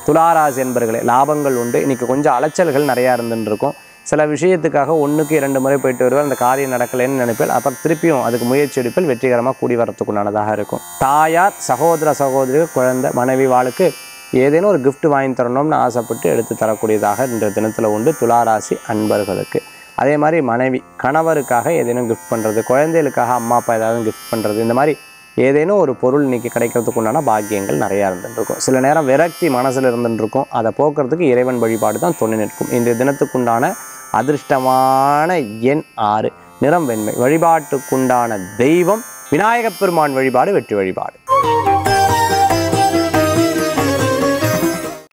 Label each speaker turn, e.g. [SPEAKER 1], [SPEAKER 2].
[SPEAKER 1] துளாராசி என்பர்களே லாபங்கள் உண்டு இன்னைக்கு கொஞ்சம் அலைச்சல்கள் நிறையா இருந்துட்டு இருக்கும் சில விஷயத்துக்காக ஒன்றுக்கு இரண்டு முறை போயிட்டு வருவார் அந்த காரியம் நடக்கலைன்னு நினைப்பேன் அப்புறம் திருப்பியும் அதுக்கு முயற்சி எடுப்பில் வெற்றிகரமாக கூடி வரத்துக்குண்டானதாக இருக்கும் தாயார் சகோதர சகோதரிகள் குழந்தை மனைவி வாளுக்கு ஏதேனும் ஒரு gift வாங்கி தரணும்னு ஆசைப்பட்டு எடுத்து தரக்கூடியதாக இந்த தினத்தில் உண்டு துளாராசி அன்பர்களுக்கு அதே மாதிரி மனைவி கணவருக்காக ஏதேனும் gift பண்ணுறது குழந்தைகளுக்காக அம்மா அப்பா ஏதாவது gift பண்ணுறது இந்த மாதிரி ஏதேனும் ஒரு பொருள் இன்னைக்கு கிடைக்கிறதுக்கு உண்டான பாக்கியங்கள் நிறையா இருந்துட்டு இருக்கும் சில நேரம் விரக்தி மனசில் இருந்துட்டு இருக்கும் அதை போக்குறதுக்கு இறைவன் வழிபாடு தான் துணை நிற்கும் இன்றைய தினத்துக்குண்டான அதிர்ஷ்டமான எண் ஆறு நிறம் வெண்மை வழிபாட்டுக்குண்டான தெய்வம் விநாயகப் பெருமான் வழிபாடு வெற்றி வழிபாடு